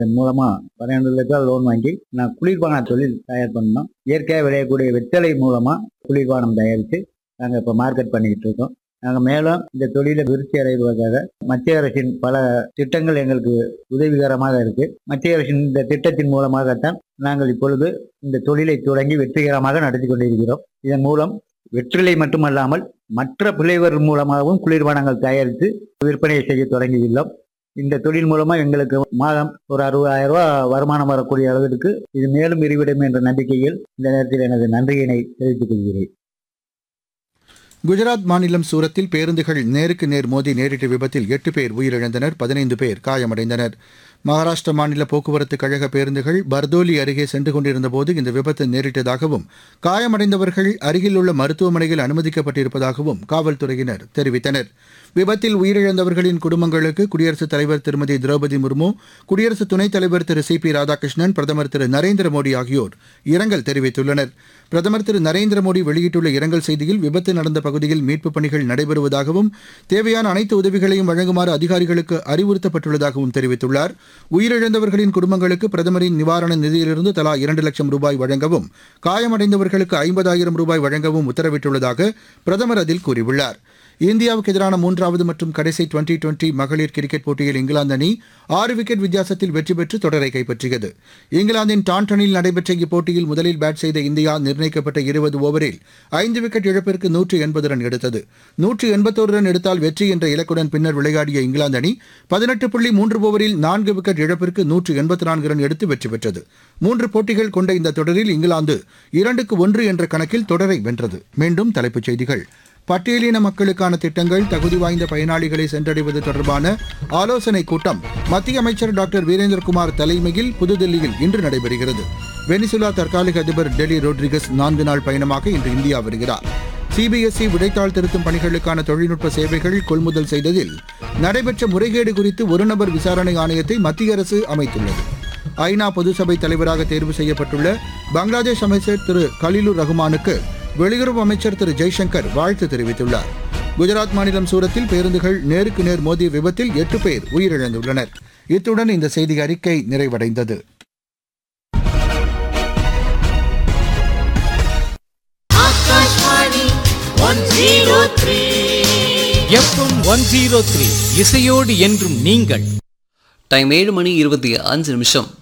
இதன் மூலமா பன்னெண்டு லட்சம் லோன் வாங்கி நான் குளிர்பான தொழில் தயார் பண்ணோம் இயற்கையாக விளையக்கூடிய வெத்தலை மூலமா குளிர்பானம் தயாரித்து நாங்கள் இப்போ மார்க்கெட் பண்ணிக்கிட்டு இருக்கோம் நாங்கள் மேலும் இந்த தொழிலை விருத்தி அடைவதற்காக மத்திய அரசின் பல திட்டங்கள் எங்களுக்கு உதவிகரமாக இருக்கு மத்திய அரசின் இந்த திட்டத்தின் மூலமாகத்தான் நாங்கள் இப்பொழுது இந்த தொழிலை தொடங்கி வெற்றிகரமாக நடத்தி கொண்டிருக்கிறோம் இதன் மூலம் வெற்றிலை மட்டுமல்லாமல் மற்ற பிள்ளைவர் மூலமாகவும் குளிர்பானங்கள் தயாரித்து விற்பனை செய்ய தொடங்கியுள்ளோம் இந்த தொழில் மூலமா எங்களுக்கு மாதம் ஒரு அறுபதாயிரம் ரூபாய் வருமானம் வரக்கூடிய அளவிற்கு இது மேலும் விரிவிடும் என்ற நம்பிக்கையில் இந்த நேரத்தில் எனது நன்றியினை தெரிவித்துக் கொள்கிறேன் குஜராத் மாநிலம் சூரத்தில் பேருந்துகள் நேருக்கு நேர் மோதி நேரிட்ட விபத்தில் எட்டு பேர் உயிரிழந்தனர் பதினைந்து பேர் காயமடைந்தனர் மகாராஷ்டிர மாநில போக்குவரத்து கழக பேருந்துகள் பர்தோலி அருகே சென்று கொண்டிருந்தபோது இந்த விபத்து நேரிட்டதாகவும் காயமடைந்தவர்கள் அருகில் உள்ள மருத்துவமனையில் அனுமதிக்கப்பட்டிருப்பதாகவும் காவல்துறையினர் தெரிவித்தனர் விபத்தில் உயிரிழந்தவர்களின் குடும்பங்களுக்கு குடியரசுத் தலைவர் திருமதி திரௌபதி முர்மு குடியரசு துணைத் தலைவர் திரு சி பி ராதாகிருஷ்ணன் பிரதமர் திரு நரேந்திர மோடி ஆகியோர் இரங்கல் தெரிவித்துள்ளனர் பிரதமர் திரு நரேந்திர மோடி வெளியிட்டுள்ள இரங்கல் செய்தியில் விபத்து நடந்த பகுதியில் மீட்புப் பணிகள் நடைபெறுவதாகவும் தேவையான அனைத்து உதவிகளையும் வழங்குமாறு அதிகாரிகளுக்கு அறிவுறுத்தப்பட்டுள்ளதாகவும் தெரிவித்துள்ளார் உயிரிழந்தவர்களின் குடும்பங்களுக்கு பிரதமரின் நிவாரண நிதியிலிருந்து தலா இரண்டு லட்சம் ரூபாய் வழங்கவும் காயமடைந்தவர்களுக்கு ஐம்பதாயிரம் ரூபாய் வழங்கவும் உத்தரவிட்டுள்ளதாக பிரதமர் அதில் கூறியுள்ளார் இந்தியாவுக்கு எதிரான மூன்றாவது மற்றும் கடைசி டுவெண்டி டுவெண்டி மகளிர் கிரிக்கெட் போட்டியில் இங்கிலாந்து அணி ஆறு விக்கெட் வித்தியாசத்தில் வெற்றி பெற்று தொடரை கைப்பற்றியது இங்கிலாந்தின் டாண்டனில் நடைபெற்ற இப்போட்டியில் முதலில் பேட் செய்த இந்தியா நிர்ணயிக்கப்பட்ட இருபது ஓவரில் ஐந்து விக்கெட் இழப்பிற்கு நூற்று எண்பது ரன் எடுத்தது நூற்று எண்பத்தோரு ரன் எடுத்தால் வெற்றி என்ற இலக்குடன் பின்னர் விளையாடிய இங்கிலாந்து அணி பதினெட்டு புள்ளி மூன்று ஓவரில் நான்கு விக்கெட் இழப்பிற்கு நூற்று எண்பத்தி நான்கு ரன் எடுத்து வெற்றி பெற்றது மூன்று போட்டிகள் கொண்ட இந்த தொடரில் இங்கிலாந்து இரண்டுக்கு ஒன்று என்ற கணக்கில் தொடரை வென்றது மீண்டும் தலைப்புச் செய்திகள் பட்டியலின மக்களுக்கான திட்டங்கள் தகுதி வாய்ந்த பயனாளிகளை சென்றடைவது தொடர்பான ஆலோசனைக் கூட்டம் மத்திய அமைச்சர் டாக்டர் வீரேந்திரகுமார் தலைமையில் புதுதில்லியில் இன்று நடைபெறுகிறது வெனிசுலா தற்காலிக அதிபர் டெலி ரோட்ரிகஸ் நான்கு நாள் பயணமாக இன்று இந்தியா வருகிறார் சிபிஎஸ்இ விடைத்தாள் திருத்தும் பணிகளுக்கான தொழில்நுட்ப சேவைகள் கொள்முதல் செய்ததில் நடைபெற்ற முறைகேடு குறித்து ஒருநபர் விசாரணை ஆணையத்தை மத்திய அரசு அமைத்துள்ளது ஐநா பொதுசபை தலைவராக தேர்வு செய்யப்பட்டுள்ள பங்களாதேஷ் அமைச்சர் திரு கலிலுர் ரஹ்மானுக்கு வெளியுறவு அமைச்சர் திரு ஜெய்சங்கர் வாழ்த்து தெரிவித்துள்ளார் குஜராத் மாநிலம் சூரத்தில் பேருந்துகள் நேருக்கு நேர் மோதிய விபத்தில் எட்டு பேர் உயிரிழந்துள்ளனர் இத்துடன் இந்த செய்தி அறிக்கை நிறைவடைந்தது Akashvani one zero three FM one zero three இசையோடு என்றும் நீங்கள் டைம் ஏழு மணி இருபத்தி அஞ்சு நிமிஷம்